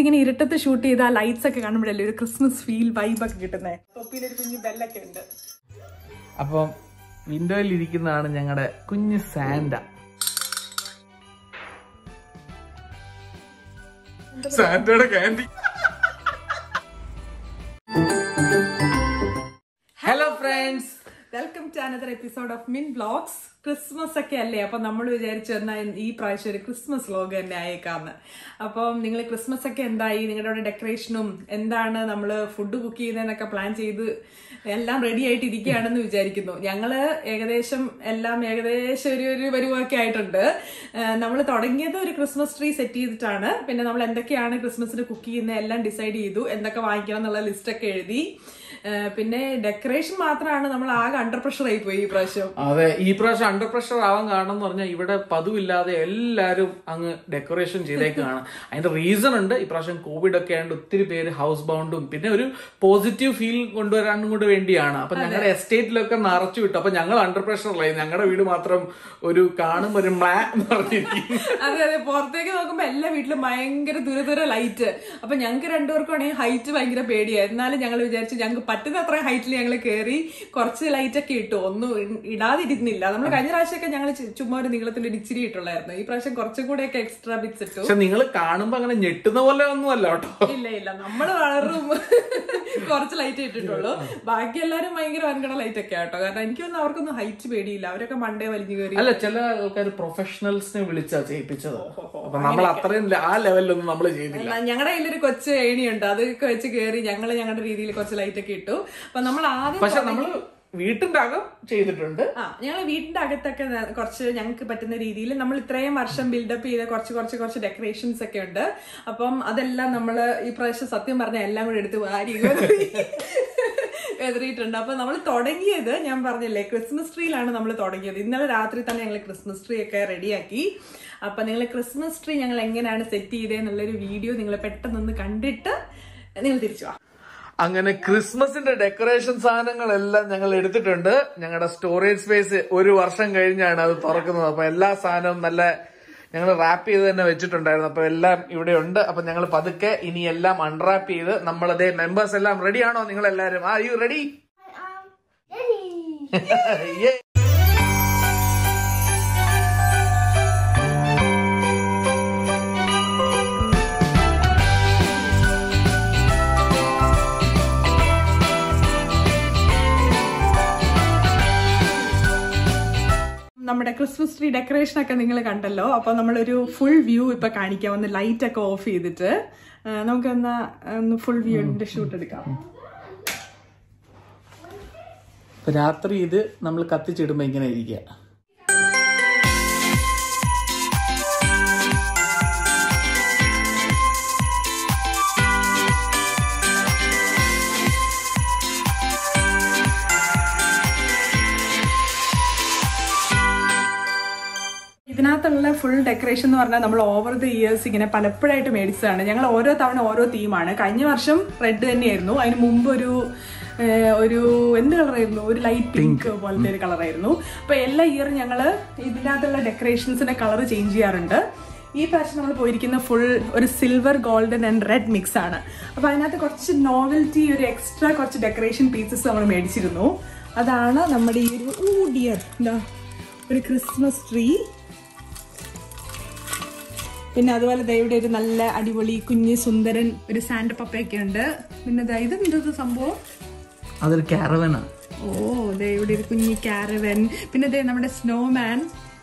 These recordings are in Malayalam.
ഇതിങ്ങനെ ഇരുട്ടത്ത് ഷൂട്ട് ചെയ്ത ലൈറ്റ്സ് ഒക്കെ കാണുമ്പോഴല്ലേ ഒരു ക്രിസ്മസ് ഫീൽ വൈബ് ഒക്കെ കിട്ടുന്നത് തൊപ്പിയിലൊരു കുഞ്ഞു ബെല്ലൊക്കെ ഉണ്ട് അപ്പം വിൻഡോയിൽ ഇരിക്കുന്നതാണ് ഞങ്ങളുടെ കുഞ്ഞു സാന്റ സാന്റയുടെ candy hello friends welcome to another episode of Mint vlogs Christmas ഒക്കെ അല്ലേ അപ്പൊ നമ്മൾ വിചാരിച്ചു എന്നാൽ ഈ പ്രാവശ്യം ഒരു ക്രിസ്മസ് വ്ലോഗ് തന്നെ ആയേക്കാന്ന് അപ്പം നിങ്ങൾ ക്രിസ്മസ് ഒക്കെ എന്തായി നിങ്ങളുടെ അവിടെ ഡെക്കറേഷനും എന്താണ് നമ്മൾ ഫുഡ് കുക്ക് ചെയ്യുന്നതെന്നൊക്കെ പ്ലാൻ ചെയ്ത് എല്ലാം റെഡി ആയിട്ട് ഇരിക്കുകയാണെന്ന് വിചാരിക്കുന്നു ഞങ്ങള് ഏകദേശം എല്ലാം ഏകദേശം ഒരു ഒരു പരുവമൊക്കെ ആയിട്ടുണ്ട് നമ്മൾ തുടങ്ങിയത് ഒരു ക്രിസ്മസ് ട്രീ സെറ്റ് ചെയ്തിട്ടാണ് പിന്നെ നമ്മൾ എന്തൊക്കെയാണ് ക്രിസ്മസിന് കുക്ക് ചെയ്യുന്നത് എല്ലാം ഡിസൈഡ് ചെയ്തു എന്തൊക്കെ വാങ്ങിക്കണം എന്നുള്ള ലിസ്റ്റ് ഒക്കെ എഴുതി ഏഹ് പിന്നെ ഡെക്കറേഷൻ മാത്രമാണ് നമ്മൾ ആകെ അണ്ടർ പ്രഷർ ആയി പോയി ഈ പ്രാവശ്യം അതെ ഈ പ്രാവശ്യം അണ്ടർ പ്രഷർ ആവാൻ കാരണം എന്ന് പറഞ്ഞാൽ ഇവിടെ പതിവില്ലാതെ എല്ലാരും അങ്ങ് ഡെക്കറേഷൻ ചെയ്തേക്കാണ് അതിന്റെ റീസൺ ഉണ്ട് ഈ പ്രാവശ്യം കോവിഡ് ഒക്കെ ആയതുകൊണ്ട് ഒത്തിരി പേര് ഹൗസ് ബൗണ്ടും പിന്നെ ഒരു പോസിറ്റീവ് ഫീൽ കൊണ്ടുവരാനും കൂടെ വേണ്ടിയാണ് അപ്പൊ ഞങ്ങളുടെ എസ്റ്റേറ്റിലൊക്കെ നിറച്ചു വിട്ടു അപ്പൊ ഞങ്ങൾ അണ്ടർ പ്രഷറിലായി ഞങ്ങളുടെ വീട് മാത്രം ഒരു കാണും ഒരു മ്ലാ എന്ന് പറഞ്ഞിരിക്കും അതെ അതെ പുറത്തേക്ക് നോക്കുമ്പോ എല്ലാ വീട്ടിലും ഭയങ്കര ദൂര ദൂര ലൈറ്റ് അപ്പൊ ഞങ്ങൾക്ക് രണ്ടുപേർക്കും ആണെങ്കിൽ ഹൈറ്റ് ഭയങ്കര പേടിയായി എന്നാലും ഞങ്ങൾ വിചാരിച്ചു ഞങ്ങൾക്ക് പറ്റുന്ന അത്ര ഹൈറ്റിൽ ഞങ്ങൾ കയറി കുറച്ച് ലൈറ്റ് ഒക്കെ ഇട്ടു ഒന്നും ഇ- ഇടാതിരുന്നില്ല നമ്മൾ കഴിഞ്ഞ പ്രാവശ്യമൊക്കെ ഞങ്ങൾ ചുമ്മാ ഒരു നീളത്തിൽ ഒരു ഇച്ചിരി ഇട്ടുള്ളായിരുന്നു ഈ പ്രാവശ്യം കുറച്ചും കൂടെ ഒക്കെ എക്സ്ട്രാ ബിറ്റ്സ് ഇട്ടു പക്ഷെ നിങ്ങൾ കാണുമ്പോ അങ്ങനെ ഞെട്ടുന്ന പോലെ ഒന്നുമല്ല കേട്ടോ ഇല്ല ഇല്ല നമ്മൾ വളരും കുറച്ച് ലൈറ്റ് ഇട്ടിട്ടുള്ളൂ ബാക്കി എല്ലാരും ഭയങ്കര വൻകട ലൈറ്റ് ഒക്കെ ആട്ടോ കാരണം എനിക്കൊന്നും അവർക്കൊന്നും ഹൈറ്റ് പേടിയില്ല അവരൊക്കെ മണ്ടേ വലിഞ്ഞു കയറി അല്ല ചില ആൾക്കാർ പ്രൊഫഷണൽസിനെ വിളിച്ചാ ചെയ്യിപ്പിച്ചത് അപ്പൊ നമ്മൾ അത്രയും ല- ആ ലെവലിലൊന്നും നമ്മൾ ചെയ്തില്ല ഞങ്ങളുടെ കയ്യിലൊരു കൊച്ചു ഏണിയുണ്ട് അതൊക്കെ വെച്ച് കയറി ഞങ്ങൾ ഞങ്ങളുടെ രീതിയിൽ കുറച്ച് ലൈറ്റ് ഒക്കെ ഇട്ടു അപ്പൊ നമ്മൾ ആദ്യം പക്ഷെ നമ്മള് വീട്ടിന്റെ അകം ചെയ്തിട്ടുണ്ട് ആ ഞങ്ങൾ വീടിന്റെ അകത്തൊക്കെ ന- കുറച്ച് ഞങ്ങൾക്ക് പറ്റുന്ന രീതിയിൽ നമ്മൾ ഇത്രയും വർഷം ബിൽഡപ്പ് ചെയ്ത കുറച്ച് കുറച്ച് കുറച്ച് ഡെക്കറേഷൻസ് ഒക്കെ ഉണ്ട് അപ്പം അതെല്ലാം നമ്മൾ ഈ പ്രാവശ്യം സത്യം പറഞ്ഞ എല്ലാം കൂടെ എടുത്ത് വാരി എതിറിയിട്ടുണ്ട് അപ്പൊ നമ്മൾ തുടങ്ങിയത് ഞാൻ പറഞ്ഞില്ലേ ക്രിസ്മസ് ട്രീയിലാണ് നമ്മൾ തുടങ്ങിയത് ഇന്നലെ രാത്രി തന്നെ ഞങ്ങൾ ക്രിസ്മസ് ട്രീ ഒക്കെ റെഡിയാക്കി അപ്പൊ നിങ്ങൾ ക്രിസ്മസ് ട്രീ ഞങ്ങൾ എങ്ങനെയാണ് സെറ്റ് ചെയ്തതെന്നുള്ളൊരു വീഡിയോ നിങ്ങൾ പെട്ടെന്നൊന്ന് കണ്ടിട്ട് നിങ്ങൾ തിരിച്ചു വാ അങ്ങനെ ക്രിസ്മസിന്റെ ഡെക്കറേഷൻ സാധനങ്ങളെല്ലാം ഞങ്ങൾ എടുത്തിട്ടുണ്ട് ഞങ്ങളുടെ സ്റ്റോറേജ് സ്പേസ് ഒരു വർഷം കഴിഞ്ഞാണ് അത് തുറക്കുന്നത് അപ്പൊ എല്ലാ സാധനവും നല്ല ഞങ്ങൾ റാപ്പ് ചെയ്ത് തന്നെ വെച്ചിട്ടുണ്ടായിരുന്നു അപ്പൊ എല്ലാം ഇവിടെ ഉണ്ട് അപ്പൊ ഞങ്ങൾ പതുക്കെ ഇനി എല്ലാം അൺറാപ്പ് ചെയ്ത് നമ്മളതേ മെമ്പേഴ്സ് എല്ലാം റെഡി ആണോ നിങ്ങൾ എല്ലാവരും ആ യു റെഡി നമ്മുടെ ക്രിസ്മസ് ട്രീ ഡെക്കറേഷൻ ഒക്കെ നിങ്ങൾ കണ്ടല്ലോ അപ്പൊ നമ്മളൊരു ഫുൾ വ്യൂ ഇപ്പൊ കാണിക്കാം ഒന്ന് ലൈറ്റ് ഒക്കെ ഓഫ് ചെയ്തിട്ട് ആ, നമുക്ക് എന്നാ ഒന്ന് ഫുൾ വ്യൂവിന്റെ ഷൂട്ട് എടുക്കാം രാത്രി ഇത് നമ്മൾ കത്തിച്ചിടുമ്പോ ഇങ്ങനെ ഇരിക്കുക ഇതിനകത്തുള്ള ഫുൾ ഡെക്കറേഷൻ എന്ന് പറഞ്ഞാൽ നമ്മൾ ഓവർ ദി ഇയേഴ്സ് ഇങ്ങനെ പലപ്പോഴായിട്ട് മേടിച്ചതാണ് ഞങ്ങൾ ഓരോ തവണ ഓരോ തീമാണ് കഴിഞ്ഞ വർഷം റെഡ് തന്നെയായിരുന്നു അതിന് മുമ്പ് ഒരു ഏഹ്, ഒരു എന്ത് കളറായിരുന്നു ഒരു ലൈറ്റ് പിങ്ക് പോലത്തെ ഒരു കളറായിരുന്നു അപ്പൊ എല്ലാ ഇയറും ഞങ്ങൾ ഇതിനകത്തുള്ള ഡെക്കറേഷൻസിന്റെ കളർ ചേഞ്ച് ചെയ്യാറുണ്ട് ഈ പ്രാവശ്യം നമ്മൾ പോയിരിക്കുന്ന ഫുൾ ഒരു silver golden and red mix ആണ് അപ്പൊ അതിനകത്ത് കുറച്ച് നോവൽറ്റി ഒരു എക്സ്ട്രാ കുറച്ച് ഡെക്കറേഷൻ പീസസ് നമ്മൾ മേടിച്ചിരുന്നു അതാണ് നമ്മുടെ ഈ ഒരു ഊ ഡിയർ എന്താ ഒരു ക്രിസ്മസ് ട്രീ പിന്നെ അതുപോലെ ദേ ഇവിടെ ഒരു നല്ല അടിപൊളി കുഞ്ഞ് സുന്ദരൻ ഒരു സാൻഡ് പപ്പയൊക്കെ ഉണ്ട് പിന്നെ ദാ ഇത് എന്തത് സംഭവം അതൊരു കാരവനാണ് ഓ ദേ ഇവിടെ ഒരു കുഞ്ഞ് കാരവൻ പിന്നെ ദേ നമ്മുടെ സ്നോമാൻ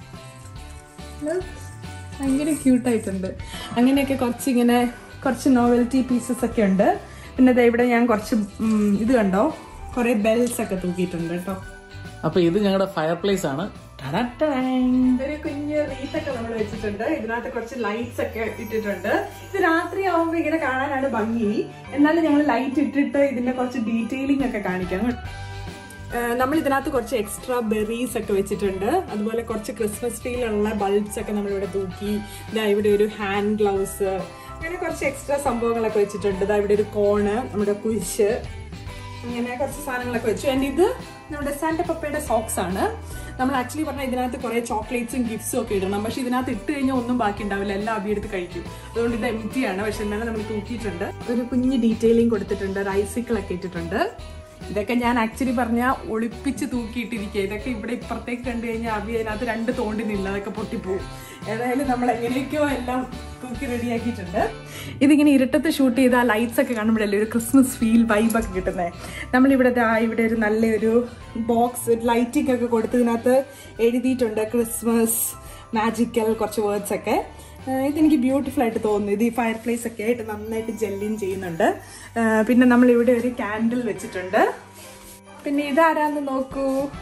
ഭയങ്കര ക്യൂട്ടായിട്ടുണ്ട് അങ്ങനെയൊക്കെ കുറച്ച് ഇങ്ങനെ കുറച്ച് നോവൽറ്റി പീസസ് ഒക്കെ ഉണ്ട് പിന്നെ ദേ ഇവിടെ ഞാൻ കുറച്ച് ഉം, ഇത് കണ്ടോ കുറെ ബെൽസ് ഒക്കെ തൂക്കിയിട്ടുണ്ട് കേട്ടോ അപ്പൊ ഇത് ഞങ്ങളുടെ ഫയർ പ്ലേസ് ആണ് ടടടടങ്. ഒരു കുഞ്ഞ് റീത്ത് ഒക്കെ നമ്മൾ വെച്ചിട്ടുണ്ട് ഇതിനകത്ത് കുറച്ച് ലൈറ്റ്സ് ഒക്കെ ഇട്ടിട്ടുണ്ട് ഇത് രാത്രി ആവുമ്പോ ഇങ്ങനെ കാണാനാണ് ഭംഗി എന്നാലും ഞങ്ങൾ ലൈറ്റ് ഇട്ടിട്ട് ഇതിന്റെ കുറച്ച് ഡീറ്റെയിലിംഗ് ഒക്കെ കാണിക്കാം ഏഹ് നമ്മൾ ഇതിനകത്ത് കുറച്ച് എക്സ്ട്രാ ബെറീസ് ഒക്കെ വെച്ചിട്ടുണ്ട് അതുപോലെ കുറച്ച് ക്രിസ്മസ് ട്രീയിലുള്ള ബൾബ്സ് ഒക്കെ നമ്മളിവിടെ തൂക്കി ഇതാ ഇവിടെ ഒരു ഹാൻഡ് ഗ്ലൗസ് അങ്ങനെ കുറച്ച് എക്സ്ട്രാ സംഭവങ്ങളൊക്കെ വെച്ചിട്ടുണ്ട് ഇതാ ഇവിടെ ഒരു കോണ് നമ്മുടെ കുരിശ് അങ്ങനെ കുറച്ച് സാധനങ്ങളൊക്കെ വെച്ചു ആൻഡ് ഇത് നമ്മുടെ സാന്റ പപ്പയുടെ സോക്സ് ആണ് നമ്മൾ ആക്ച്വലി പറഞ്ഞാൽ ഇതിനകത്ത് കുറെ ചോക്ലേറ്റ്സും ഗിഫ്റ്റ്സും ഒക്കെ ഇടണം പക്ഷെ ഇതിനകത്ത് ഇട്ട് കഴിഞ്ഞാൽ ഒന്നും ബാക്കി ഉണ്ടാവില്ല എല്ലാം അബി എടുത്ത് കഴിക്കും അതുകൊണ്ട് ഇത് എം ടി ആണ് പക്ഷെ എന്നാലും നമ്മൾ തൂക്കിയിട്ടുണ്ട് ഒരു കുഞ്ഞ് ഡീറ്റെയിലിംഗ് കൊടുത്തിട്ടുണ്ട് ഒരു ഐസിക്കിൾ ഒക്കെ ഇട്ടിട്ടുണ്ട് ഇതൊക്കെ ഞാൻ ആക്ച്വലി പറഞ്ഞ ഒളിപ്പിച്ച് തൂക്കിയിട്ടിരിക്കുക ഇതൊക്കെ ഇവിടെ ഇപ്പുറത്തേക്ക് കണ്ടു കഴിഞ്ഞാൽ അബി അതിനകത്ത് രണ്ട് തോണ്ടി നില്ല അതൊക്കെ പൊട്ടിപ്പോവും ഏതായാലും നമ്മൾ എങ്ങനെയൊക്കെയോ എല്ലാം തൂക്കി റെഡിയാക്കിയിട്ടുണ്ട് ഇതിങ്ങനെ ഇരുട്ടത്ത് ഷൂട്ട് ചെയ്ത ആ ലൈറ്റ്സ് ഒക്കെ കാണുമ്പോഴല്ലേ ഒരു ക്രിസ്മസ് ഫീൽ വൈബൊക്കെ കിട്ടുന്നത് നമ്മളിവിടെ ദാ ഇവിടെ ഒരു നല്ലൊരു ബോക്സ് ലൈറ്റിംഗ് ഒക്കെ കൊടുത്തതിനകത്ത് എഴുതിയിട്ടുണ്ട് ക്രിസ്മസ് മാജിക്കൽ കുറച്ച് വേർഡ്സ് ഒക്കെ ആഹ് ഇതെനിക്ക് ബ്യൂട്ടിഫുൾ ആയിട്ട് തോന്നുന്നു ഇത് ഈ ഫയർ പ്ലേസ് ഒക്കെ ആയിട്ട് നന്നായിട്ട് ജെല്ലിൻ ചെയ്യുന്നുണ്ട് ആഹ് പിന്നെ നമ്മൾ ഇവിടെ ഒരു കാൻഡിൽ വെച്ചിട്ടുണ്ട് പിന്നെ ഇതാരാന്ന് നോക്കൂ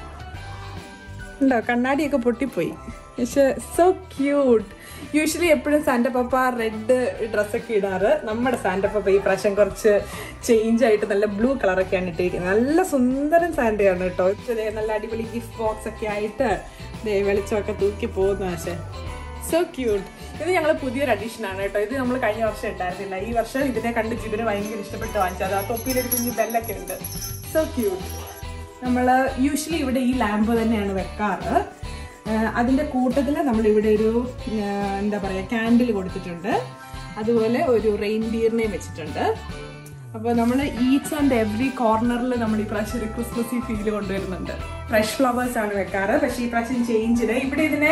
ഉണ്ടോ കണ്ണാടിയൊക്കെ പൊട്ടിപ്പോയി പക്ഷെ സോ ക്യൂട്ട് യൂഷ്വലി എപ്പോഴും സാന്റ പപ്പ റെഡ് ഡ്രസ്സൊക്കെ ഇടാറ് നമ്മുടെ സാന്റ പപ്പ ഈ പ്രാവശ്യം കുറച്ച് ചേഞ്ച് ആയിട്ട് നല്ല ബ്ലൂ കളറൊക്കെയാണ് ഇട്ടിരിക്കുന്നത് നല്ല സുന്ദരൻ സാന്റയാണ് കേട്ടോ ദേ നല്ല അടിപൊളി ഗിഫ്റ്റ് ബോക്സ് ഒക്കെ ആയിട്ട് ദേ വെളിച്ചമൊക്കെ തൂക്കി പോകുന്നു പക്ഷേ സോ ക്യൂട്ട് ഇത് ഞങ്ങൾ പുതിയൊരു അഡീഷൻ ആണ് കേട്ടോ ഇത് നമ്മൾ കഴിഞ്ഞ വർഷം ഉണ്ടായിരുന്നില്ല ഈ വർഷം ഇതിനെ കണ്ട് ജിബിന് ഭയങ്കര ഇഷ്ടപ്പെട്ട് വാങ്ങിച്ചത് ആ തൊപ്പിയിലൊരു കുഞ്ഞു ബെല്ലൊക്കെ ഉണ്ട് സോ ക്യൂട്ട് നമ്മൾ യൂഷ്വലി ഇവിടെ ഈ ലാമ്പ് തന്നെയാണ് വെക്കാറ് ആഹ് അതിന്റെ കൂട്ടത്തിൽ നമ്മൾ ഇവിടെ ഒരു ആഹ് എന്താ പറയാ കാൻഡിൽ കൊടുത്തിട്ടുണ്ട് അതുപോലെ ഒരു റെയിൻഡിയറിനെയും വെച്ചിട്ടുണ്ട് അപ്പൊ നമ്മൾ ഈച്ച് ആൻഡ് എവറി കോർണറിൽ നമ്മൾ ഈ പ്രാവശ്യം ഒരു ക്രിസ്മസി ഫീൽ കൊണ്ടുവരുന്നുണ്ട് ഫ്രഷ് ഫ്ലവേഴ്സ് ആണ് വെക്കാറ് പക്ഷേ ഈ പ്രാവശ്യം ചേഞ്ചിന് ഇവിടെ ഇതിനെ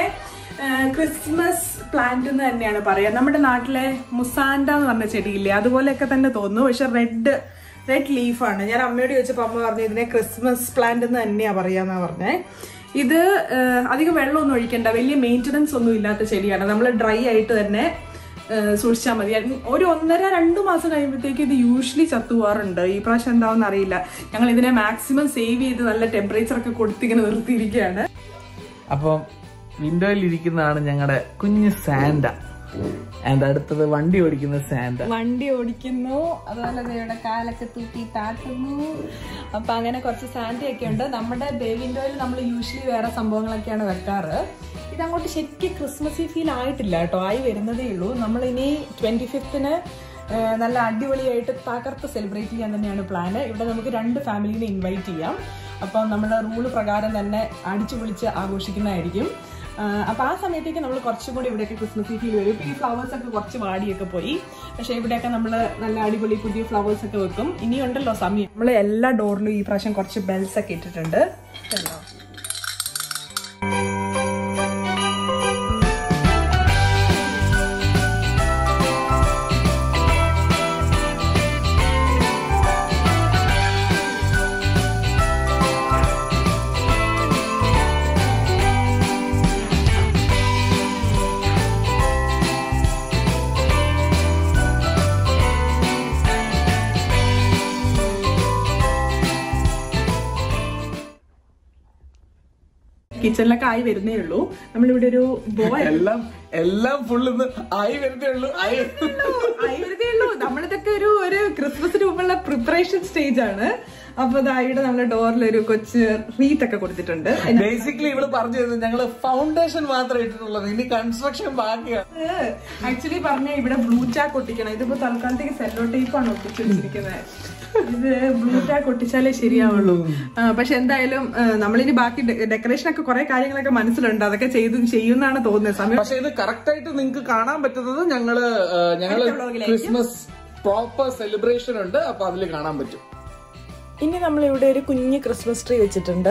ക്രിസ്മസ് പ്ലാന്റ് എന്ന് തന്നെയാണ് പറയാ നമ്മുടെ നാട്ടിലെ മുസാൻഡ എന്ന് പറഞ്ഞ ചെടിയില്ലേ അതുപോലെയൊക്കെ തന്നെ തോന്നുന്നു പക്ഷെ റെഡ് റെഡ് ലീഫാണ് ഞാൻ അമ്മയോട് ചോദിച്ചപ്പോൾ അമ്മ പറഞ്ഞു ഇതിനെ ക്രിസ്മസ് പ്ലാന്റ് എന്ന് തന്നെയാ പറയാന്നാ പറഞ്ഞേ ഇത് ആ, അധികം വെള്ളമൊന്നും ഒഴിക്കണ്ട വലിയ മെയിൻ്റനൻസ് ഒന്നും ഇല്ലാത്ത ചെടിയാണ് നമ്മൾ ഡ്രൈ ആയിട്ട് തന്നെ സൂക്ഷിച്ചാൽ മതി അത് ഒരു ഒന്നര രണ്ട് മാസം കഴിയുമ്പോഴത്തേക്ക് ഇത് യൂഷ്വലി ചത്തുപോകാറുണ്ട് ഈ പ്രാവശ്യം എന്താണെന്ന് അറിയില്ല ഞങ്ങൾ ഇതിനെ മാക്സിമം സേവ് ചെയ്ത് നല്ല ടെമ്പറേച്ചർ ഒക്കെ കൊടുത്തിങ്ങനെ നിർത്തിയിരിക്കുകയാണ് അപ്പം വിൻഡോയിൽ ഇരിക്കുന്നതാണ് ഞങ്ങളുടെ കുഞ്ഞ് സാന്റ ആൻഡ് അടുത്തത് വണ്ടി ഓടിക്കുന്ന സാന്റ വണ്ടി ഓടിക്കുന്നു അതുപോലെ ദേ ഇവിടെ കാലൊക്കെ തൂക്കി താട്ടുന്നു അപ്പൊ അങ്ങനെ കുറച്ച് സാൻഡി ഒക്കെ ഉണ്ട് നമ്മുടെ ബേവിൻഡോയിൽ നമ്മൾ യൂഷ്വലി വേറെ സംഭവങ്ങളൊക്കെയാണ് വെക്കാറ് ഇതങ്ങോട്ട് ശരിക്കും ക്രിസ്മസി ഫീൽ ആയിട്ടില്ല കേട്ടോ ആയി വരുന്നതേ ഉള്ളൂ നമ്മൾ ഇനി ട്വന്റി ഫിഫ്ത്തിന് നല്ല അടിപൊളിയായിട്ട് തകർത്ത് സെലിബ്രേറ്റ് ചെയ്യാൻ തന്നെയാണ് പ്ലാന് ഇവിടെ നമുക്ക് രണ്ട് ഫാമിലിനെ ഇൻവൈറ്റ് ചെയ്യാം അപ്പം നമ്മുടെ റൂള് പ്രകാരം തന്നെ അടിച്ചു പൊളിച്ച് ആഘോഷിക്കുന്നതായിരിക്കും ആഹ് അപ്പൊ ആ സമയത്തേക്ക് നമ്മൾ കുറച്ചും കൂടി ഇവിടെയൊക്കെ ക്രിസ്മസ് ഫീൽ വരും ഇപ്പൊ ഈ ഫ്ലവേഴ്സ് ഒക്കെ കുറച്ച് വാടിയൊക്കെ പോയി പക്ഷെ ഇവിടെയൊക്കെ നമ്മൾ നല്ല അടിപൊളി പുതിയ ഫ്ലവേഴ്സ് ഒക്കെ വെക്കും ഇനിയുണ്ടല്ലോ സമയം നമ്മൾ എല്ലാ ഡോറിലും ഈ പ്രാവശ്യം കുറച്ച് ബെൽസ് ഒക്കെ ഇട്ടിട്ടുണ്ട് കണ്ടോ? കിച്ചണിലൊക്കെ ആയി വരുന്നേ ഉള്ളൂ നമ്മളിവിടെ ഒരു ബോയ് എല്ലാം എല്ലാം ഫുള്ള് ഇന്ന് ആയി വരുന്നേ ഉള്ളൂ ആയി ആയി വരുന്നേ ഉള്ളൂ നമ്മളിതൊക്കെ ഒരു ഒരു ക്രിസ്മസിന് മുമ്പുള്ള പ്രിപ്പറേഷൻ സ്റ്റേജ് ആണ് അപ്പൊ ദാ ഇവിടെ നമ്മുടെ ഡോറിൽ ഒരു കൊച്ച് റീത്ത് ഒക്കെ കൊടുത്തിട്ടുണ്ട് ബേസിക്കലി ഇവള് പറഞ്ഞു തരുന്നത് ഞങ്ങള് ഫൗണ്ടേഷൻ മാത്രമേ ഇട്ടിട്ടുള്ളത് ഇനി കൺസ്ട്രക്ഷൻ ബാക്കിയാണ് ആക്ച്വലി പറഞ്ഞ ഇവിടെ ബ്ലൂ ടാക്ക് ഒട്ടിക്കണം ഇതിപ്പോ തൽക്കാലത്തേക്ക് സെല്ലോ ടേപ്പാണ് ഒട്ടിച്ചു വെച്ചിരിക്കുന്നത് ഇത് ബ്ലൂ ടാക്ക് ഒട്ടിച്ചാലേ ശരിയാവുള്ളൂ ആ, പക്ഷെ എന്തായാലും ആ, നമ്മളിനി ബാക്കി ഡെക്കറേഷൻ ഒക്കെ കുറെ കാര്യങ്ങളൊക്കെ മനസ്സിലുണ്ട് അതൊക്കെ ചെയ്ത് ചെയ്യുന്നാണ് തോന്നുന്നത് സമയം പക്ഷെ ഇത് കറക്റ്റ് ആയിട്ട് നിങ്ങൾക്ക് കാണാൻ പറ്റുന്നത് ഞങ്ങള് ആ, ഞങ്ങള് അടുത്ത vlogലായിരിക്കും. ക്രിസ്മസ് പ്രോപ്പർ സെലിബ്രേഷൻ ഉണ്ട് അപ്പൊ അതിൽ കാണാൻ പറ്റും ഇനി നമ്മൾ ഇവിടെ ഒരു കുഞ്ഞ് ക്രിസ്മസ് ട്രീ വെച്ചിട്ടുണ്ട്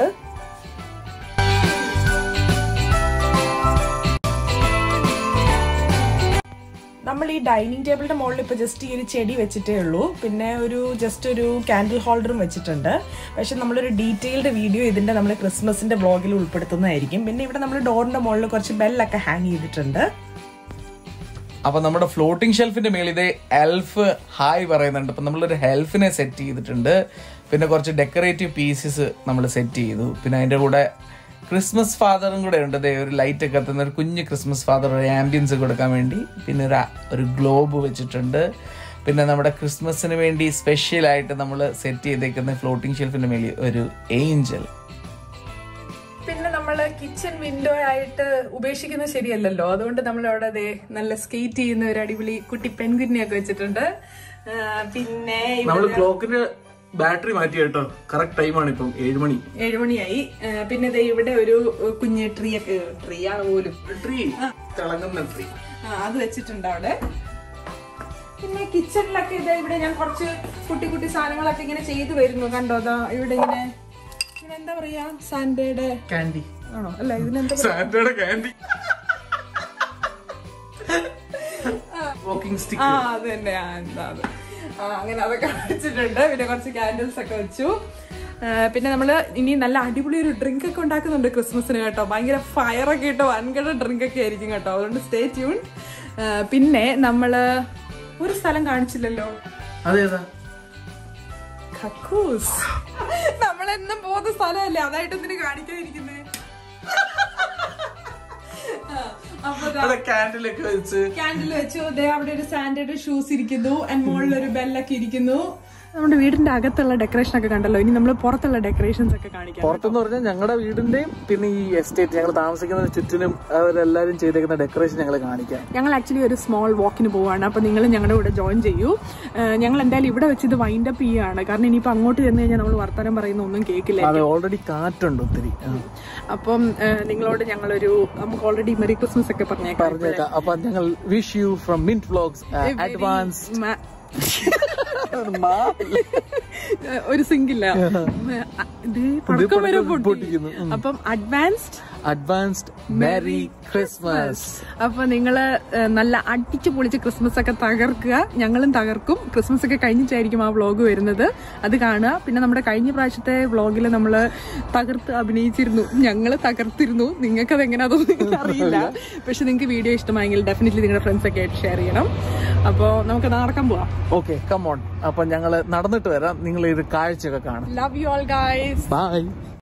നമ്മൾ ഈ ഡൈനിങ് ടേബിളിന്റെ മുകളിൽ ഇപ്പൊ ജസ്റ്റ് ഈ ഒരു ചെടി വെച്ചിട്ടേ ഉള്ളൂ പിന്നെ ഒരു ജസ്റ്റ് ഒരു കാൻഡിൽ ഹോൾഡറും വെച്ചിട്ടുണ്ട് പക്ഷെ നമ്മളൊരു ഡീറ്റെയിൽഡ് വീഡിയോ ഇതിന്റെ നമ്മൾ ക്രിസ്മസിന്റെ വ്ളോഗിൽ ഉൾപ്പെടുത്തുന്നതായിരിക്കും പിന്നെ ഇവിടെ നമ്മൾ ഡോറിന്റെ മുകളിൽ കുറച്ച് ബെല്ലൊക്കെ ഹാങ് ചെയ്തിട്ടുണ്ട് അപ്പൊ നമ്മുടെ ഫ്ലോട്ടിംഗ് ഷെൽഫിന്റെ മേളിൽ ഇതേ എൽഫ് ഹായ് പറയുന്നുണ്ട് അപ്പൊ നമ്മളൊരു ഹെൽഫിനെ സെറ്റ് ചെയ്തിട്ടുണ്ട് പിന്നെ കുറച്ച് ഡെക്കറേറ്റീവ് പീസസ് നമ്മൾ സെറ്റ് ചെയ്തു പിന്നെ അതിന്റെ കൂടെ ക്രിസ്മസ് ഫാദറും കൂടെ ഉണ്ട് ദേ ഒരു ലൈറ്റ് ഒക്കെ എത്തുന്ന ഒരു കുഞ്ഞ് ക്രിസ്മസ് ഫാദർ ഒരു ആംബിയൻസ് കൊടുക്കാൻ വേണ്ടി പിന്നെ ഒരു ഒരു ഗ്ലോബ് വെച്ചിട്ടുണ്ട് പിന്നെ നമ്മുടെ ക്രിസ്മസിന് വേണ്ടി സ്പെഷ്യൽ ആയിട്ട് നമ്മൾ സെറ്റ് ചെയ്തേക്കുന്ന ഫ്ലോട്ടിംഗ് ഷെൽഫിന്റെ മേളിൽ ഒരു ഏഞ്ചൽ പിന്നെ നമ്മള് കിച്ചൺ വിൻഡോ ആയിട്ട് ഉപേക്ഷിക്കുന്നത് ശരിയല്ലല്ലോ അതുകൊണ്ട് നമ്മൾ അവിടെ ദേ നല്ല സ്കേറ്റ് ചെയ്യുന്ന ഒരു അടിപൊളി കുട്ടി പെൺകുഞ്ഞിനെയൊക്കെ വെച്ചിട്ടുണ്ട് ആ, പിന്നെ ഇവിടെ നമ്മൾ ക്ലോക്കിന് ബാറ്ററി മാറ്റി കേട്ടോ കറക്റ്റ് ടൈമാണ് ഇപ്പം ഏഴുമണി ഏഴുമണിയായി ആ, പിന്നെ ദേ ഇവിടെ ഒരു കുഞ്ഞ് ട്രീ ഒക്കെ ട്രീ ആണ് പോലും ട്രീ തിളങ്ങുന്ന ട്രീ ആ അത് വെച്ചിട്ടുണ്ട് അവിടെ പിന്നെ കിച്ചണിലൊക്കെ ഇതാ ഇവിടെ ഞാൻ കുറച്ച് കുട്ടി കുട്ടി സാധനങ്ങളൊക്കെ ഇങ്ങനെ ചെയ്തു വരുന്നു കണ്ടോ അതാ ഇവിടെ ഇങ്ങനെ ഇങ്ങനെ എന്താ പറയാ സാൻഡയുടെ കാൻഡി ആണോ അല്ല ഇതിനെന്താ സാറ്റയുടെ കാൻഡി വാക്കിംഗ് സ്റ്റിക്ക് ആ അത് തന്നെ ആ, എന്താ അത് ആ അങ്ങനെ അതൊക്കെ വെച്ചിട്ടുണ്ട് പിന്നെ കുറച്ച് ക്യാൻഡിൽസ് ഒക്കെ വെച്ചു ആ, പിന്നെ നമ്മള് ഇനി നല്ല അടിപൊളി ഒരു ഡ്രിങ്ക് ഒക്കെ ഉണ്ടാക്കുന്നുണ്ട് ക്രിസ്മസിന് കേട്ടോ ഭയങ്കര ഫയർ ഒക്കെ ഇട്ട് വൻകിട ഡ്രിങ്ക് ഒക്കെ ആയിരിക്കും കേട്ടോ അതുകൊണ്ട് സ്റ്റേ ട്യൂൺ പിന്നെ നമ്മള് ഒരു സ്ഥലം കാണിച്ചില്ലല്ലോ അതേതാ കക്കൂസ് നമ്മളെന്നും പോകുന്ന സ്ഥലമല്ലേ അതായിട്ട് എന്തിനു കാണിക്കാതിരിക്കുന്നേ ആ, അപ്പൊ ദാ- അവിടെ കാൻഡിലൊക്കെ വെച്ച് ക്യാൻഡിൽ വെച്ചു ദേ അവിടെ ഒരു സാൻഡേർഡ് ഷൂസ് ഇരിക്കുന്നു ആൻഡ് മുകളിൽ ഒരു ബെല്ലൊക്കെ ഇരിക്കുന്നു നമ്മുടെ വീടിന്റെ അകത്തുള്ള ഡെക്കറേഷൻ ഒക്കെ കണ്ടല്ലോ ഇനി നമ്മൾ പുറത്തുള്ള ഡെക്കറേഷൻസ് ഒക്കെ കാണിക്കാം പുറത്തെന്ന് പറഞ്ഞാൽ ഞങ്ങളുടെ വീടിന്റെയും പിന്നെ ഈ എസ്റ്റേറ്റ് ഞങ്ങൾ താമസിക്കുന്ന ചുറ്റിനും അവരെല്ലാരും ചെയ്തേക്കുന്ന ഡെക്കറേഷൻ ഞങ്ങൾ കാണിക്കാം ഞങ്ങൾ ആക്ച്വലി ഒരു സ്മോൾ വാക്കിന് പോവാണ് അപ്പൊ നിങ്ങൾ ഞങ്ങളുടെ കൂടെ ജോയിൻ ചെയ്യൂ ഏഹ് ഞങ്ങൾ എന്തായാലും ഇവിടെ വെച്ച് ഇത് വൈൻഡ് അപ്പ് ചെയ്യാണ് കാരണം ഇനിയിപ്പോ അങ്ങോട്ട് ചെന്ന് കഴിഞ്ഞാൽ നമ്മൾ വർത്തമാനം പറയുന്ന ഒന്നും കേൾക്കില്ല അത് ഓൾറെഡി കാറ്റുണ്ട് ഒത്തിരി ആ. അപ്പം ഏഹ് നിങ്ങളോട് ഞങ്ങളൊരു നമുക്ക് ഓൾറെഡി മെറി ക്രിസ്മസ് ഒക്കെ പറഞ്ഞേക്കാം പറഞ്ഞേക്കാം അപ്പൊ ഞങ്ങൾ wish you from Mint vlogs advance മ- ഏഹ് ഒരു സിംഗില്ല ഇത് പടക്കം വരെ പൊട്ടിക്കുന്നു അപ്പം അഡ്വാൻസ്ഡ് അഡ്വാൻസ്ഡ് മെറി ക്രിസ്മസ് അപ്പൊ നിങ്ങള് ഏഹ്, നല്ല അടിച്ചു പൊളിച്ച് ക്രിസ്മസ് ഒക്കെ തകർക്കുക ഞങ്ങളും തകർക്കും ക്രിസ്മസ് ഒക്കെ കഴിഞ്ഞിട്ടായിരിക്കും ആ വ്ളോഗ് വരുന്നത് അത് കാണുക പിന്നെ നമ്മുടെ കഴിഞ്ഞ പ്രാവശ്യത്തെ വ്ളോഗിൽ നമ്മള് തകർത്ത് അഭിനയിച്ചിരുന്നു ഞങ്ങള് തകർത്തിരുന്നു നിങ്ങൾക്ക് അത് എങ്ങനെ അതൊന്നും അറിയില്ല പക്ഷെ നിങ്ങൾക്ക് വീഡിയോ ഇഷ്ടമായെങ്കിൽ ഡെഫിനറ്റ്ലി നിങ്ങളുടെ ഫ്രണ്ട്സ് ഒക്കെ ആയിട്ട് ഷെയർ ചെയ്യണം അപ്പോൾ നമുക്ക് നടക്കാൻ പോവാം ഓക്കെ കമോൺ അപ്പൊ ഞങ്ങള് നടന്നിട്ട് വരാം നിങ്ങൾ ഇത് കാഴ്ചയൊക്കെ കാണും love you all guys by